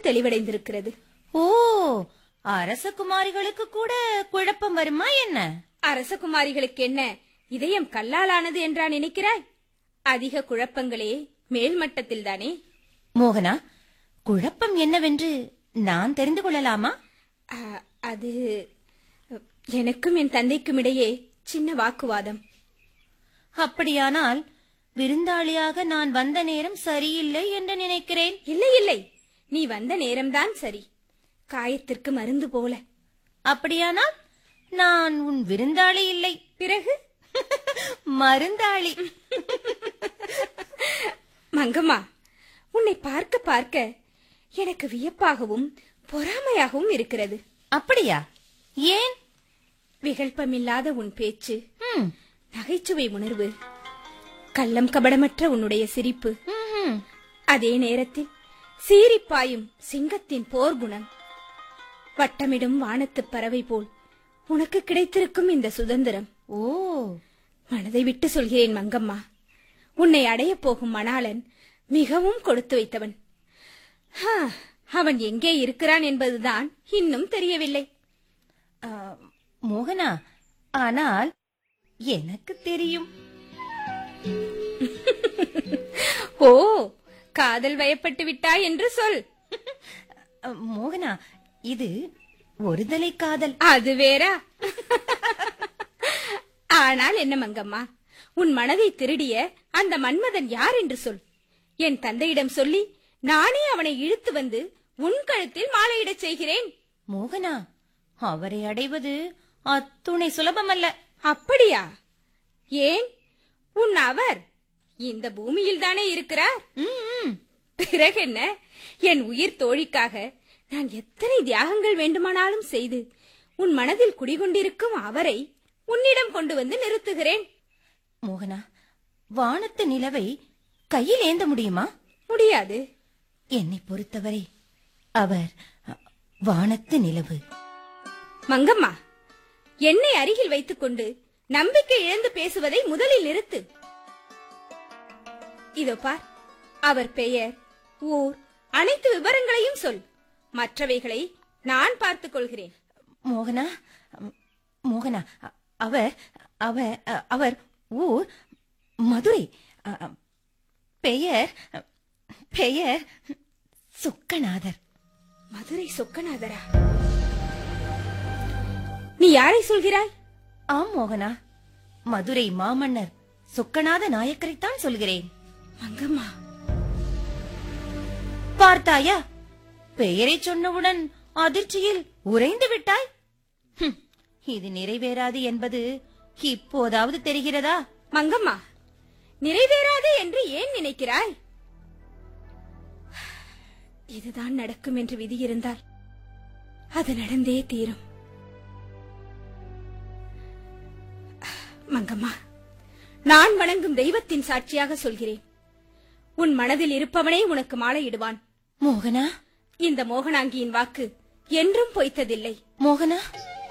தெளிவடைந்திருக்கிறது ஓ அரசகுமாரிகளுக்கு கூட குழப்பம் வருமா என்ன அரசகுமாரிகளுக்கு என்ன இதயம் கல்லாலானது என்றா நினைக்கிறாய் அதிக குழப்பங்களே மேல்மட்டத்தில் தானே மோகனா குழப்பம் என்னவென்று நான் தெரிந்து கொள்ளலாமா ஆ, அது எனக்கும் என் தந்தைக்கும் இடையே சின்ன வாக்குவாதம் அப்படியானால் விருந்தாளியாக நான் வந்த நேரம் சரியில்லை என்று நினைக்கிறேன் இல்லை இல்லை நீ வந்த நேரம்தான் சரி காயத்திற்கு மருந்து போல அப்படியானால் நான் உன் விருந்தாளி இல்லை பிறகு மருந்தாளி மங்கம்மா உன்னை பார்க்க பார்க்க எனக்கு வியப்பாகவும் பொறாமையாகவும் இருக்கிறது அப்படியா ஏன் விகல்பமில்லாத உன் பேச்சு ம், நகைச்சுவை உணர்வு கள்ளம் கபடமற்ற உன்னுடைய சிரிப்பு ம்ஹும். அதே நேரத்தில் சீறிப்பாயும் சிங்கத்தின் போர்க்குணம் வட்டமிடும் வானத்துப் பறவை போல் உனக்கு கிடைத்திருக்கும் இந்த சுதந்திரம் ஓ மனதை விட்டு சொல்கிறேன் மங்கம்மா உன்னை அடையப் போகும் மணாளன் மிகவும் கொடுத்து வைத்தவன் ஹா, அவன் எங்கே இருக்கிறான் என்பதுதான் இன்னும் தெரியவில்லை ஆ, மோகனா ஆனால் எனக்கு தெரியும் ஓ காதல் வயப்பட்டு விட்டாய் என்று சொல் அ, மோகனா இது ஒருதலை காதல் அது வேறா ஆனால் என்ன மங்கம்மா உன் மனதை திருடிய அந்த மன்மதன் யார் என்று சொல் என் தந்தையிடம் சொல்லி நானே அவனை இழுத்து வந்து உன் கழுத்தில் மாலையிடச் செய்கிறேன் மோகனா அவரை அடைவது அத்துணை சுலபமல்ல அப்படியா ஏன் உன் அவர் இந்த பூமியில் தானே இருக்கிறார் ம், ம். பிறகென்ன என் உயிர் தோழிக்காக நான் எத்தனை தியாகங்கள் வேண்டுமானாலும் செய்து உன் மனதில் குடிகொண்டிருக்கும் அவரை உன்னிடம் கொண்டு வந்து நிறுத்துகிறேன் மோகனா வானத்து நிலவை கையில் ஏந்த முடியுமா முடியாது என்னை பொறுத்தவரை அவர் அ, வானத்து நிலவு மங்கம்மா என்னை அருகில் வைத்துக்கொண்டு நம்பிக்கை இழந்து பேசுவதை முதலில் நிறுத்து இதோ பார் அவர் பெயர் ஊர் அனைத்து விவரங்களையும் சொல் மற்றவைகளை நான் பார்த்துக் கொள்கிறேன் மோகனா ம், மோகனா அ- அவர் அவர் அ, அவர் ஊர் மதுரை அ, அ, பெயர் பெயர் சுக்கநாதர் மதுரை சொக்கநாதரா நீ யாரை சொல்கிறாய் ஆம் மோகனா மதுரை மாமன்னர் சொக்கநாத நாயக்கரைத்தான் சொல்கிறேன் மங்கம்மா பார்த்தாயா பெயரை சொன்னவுடன் அதிர்ச்சியில் உறைந்து விட்டாய் ஹும், இது நிறைவேறாது என்பது இப்போதாவது தெரிகிறதா மங்கம்மா நிறைவேறாது என்று ஏன் நினைக்கிறாய் இதுதான் நடக்கும் என்று விதி இருந்தால் அது நடந்தே தீரும் மங்கம்மா நான் வணங்கும் தெய்வத்தின் சாட்சியாக சொல்கிறேன் உன் மனதில் இருப்பவனே உனக்கு மாலையிடுவான் மோகனா இந்த மோகனாங்கியின் வாக்கு என்றும் பொய்த்ததில்லை மோகனா